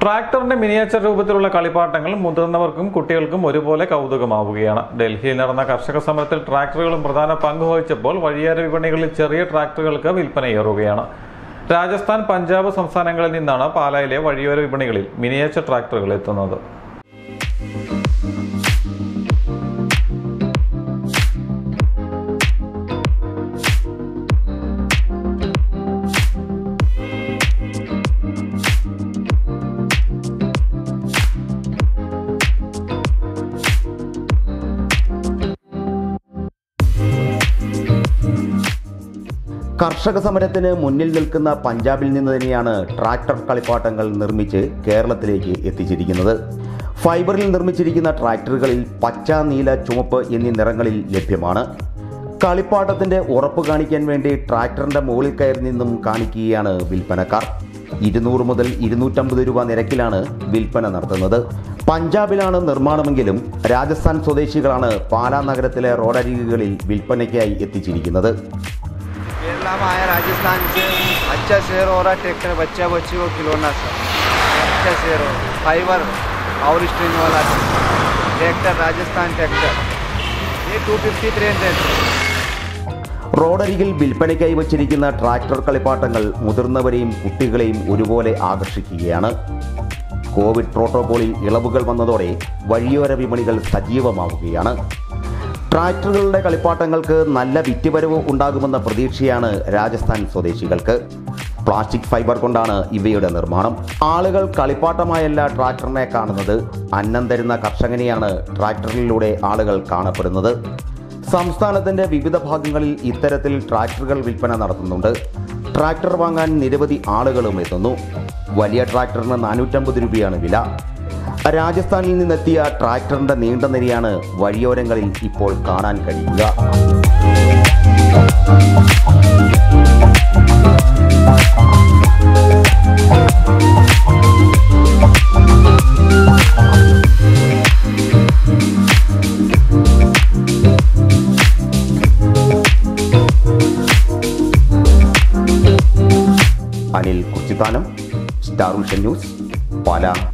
ട്രാക്ടറിന്റെ miniature രൂപത്തിലുള്ള കളിപ്പാട്ടങ്ങൾ മുതിർന്നവർക്കും കുട്ടികൾക്കും ഒരുപോലെ കൗതുകമാവുകയാണ് ഡൽഹിയിൽ നടന്ന കർഷക സമരത്തിൽ ട്രാക്ടറുകളും പ്രധാന പങ്ക് വഹിച്ചപ്പോൾ വഴിയോര വിപണികളിൽ ചെറിയ ട്രാക്ടറുകൾക്ക് വിൽപ്പനയേറുകയാണ് രാജസ്ഥാൻ പഞ്ചാബ് സംസ്ഥാനങ്ങളിൽ നിന്നാണ് പാലായിലെ വഴിയോര വിപണികളിൽ മിനിയേച്ചർ ട്രാക്ടറുകൾ എത്തുന്നത് കർഷക സമരത്തിന് മുന്നിൽ നിൽക്കുന്ന പഞ്ചാബിൽ നിന്ന് തന്നെയാണ് ട്രാക്ടർ കളിപ്പാട്ടങ്ങൾ നിർമ്മിച്ച് കേരളത്തിലേക്ക് എത്തിച്ചിരിക്കുന്നത് ഫൈബറിൽ നിർമ്മിച്ചിരിക്കുന്ന ട്രാക്ടറുകളിൽ പച്ച നീല ചുവപ്പ് എന്നീ നിറങ്ങളിൽ ലഭ്യമാണ് കളിപ്പാട്ടത്തിന്റെ ഉറപ്പ് കാണിക്കാൻ വേണ്ടി ട്രാക്ടറിന്റെ മുകളിൽ കയറി നിന്നും കാണിക്കുകയാണ് വിൽപ്പനക്കാർ ഇരുന്നൂറ് മുതൽ ഇരുന്നൂറ്റമ്പത് രൂപ നിരക്കിലാണ് വിൽപ്പന നടത്തുന്നത് പഞ്ചാബിലാണ് നിർമ്മാണമെങ്കിലും രാജസ്ഥാൻ സ്വദേശികളാണ് പാലാ നഗരത്തിലെ റോഡരികുകളിൽ വിൽപ്പനയ്ക്കായി എത്തിച്ചിരിക്കുന്നത് केरला में आया राजस्थान से अच्छा शेयर हो रहा ट्रैक्टर बच्चा बच्ची को खिलौना सर अच्छा शेयर हो रहा फाइबर और स्ट्रिंग वाला ट्रैक्टर राजस्थान ट्रैक्टर ये टू फिफ्टी रेंज है റോഡരികിൽ വിൽപ്പനയ്ക്കായി വച്ചിരിക്കുന്ന ട്രാക്ടർ കളിപ്പാട്ടങ്ങൾ മുതിർന്നവരെയും കുട്ടികളെയും ഒരുപോലെ ആകർഷിക്കുകയാണ് കോവിഡ് പ്രോട്ടോകോളിൽ ഇളവുകൾ വന്നതോടെ വഴിയോര വിപണികൾ സജീവമാവുകയാണ് ട്രാക്ടറുകളുടെ കളിപ്പാട്ടങ്ങൾക്ക് നല്ല വിറ്റുവരവ് ഉണ്ടാകുമെന്ന പ്രതീക്ഷയാണ് രാജസ്ഥാൻ സ്വദേശികൾക്ക് പ്ലാസ്റ്റിക് ഫൈബർ കൊണ്ടാണ് ഇവയുടെ നിർമ്മാണം ആളുകൾ കളിപ്പാട്ടമായല്ല ട്രാക്ടറിനെ കാണുന്നത് അന്നം തരുന്ന കർഷകനെയാണ് ട്രാക്ടറിലൂടെ ആളുകൾ കാണപ്പെടുന്നത് സംസ്ഥാനത്തിന്റെ വിവിധ ഭാഗങ്ങളിൽ ഇത്തരത്തിൽ ട്രാക്ടറുകൾ വിൽപ്പന നടത്തുന്നുണ്ട് ട്രാക്ടർ വാങ്ങാൻ നിരവധി ആളുകളും എത്തുന്നു വലിയ ട്രാക്ടറിന് നാനൂറ്റമ്പത് രൂപയാണ് വില രാജസ്ഥാനിൽ നിന്നെത്തിയ ട്രാക്ടറിന്റെ നീണ്ട നിരയാണ് വഴിയോരങ്ങളിൽ ഇപ്പോൾ കാണാൻ കഴിയുക Anil Kuchithanam star vision news പാല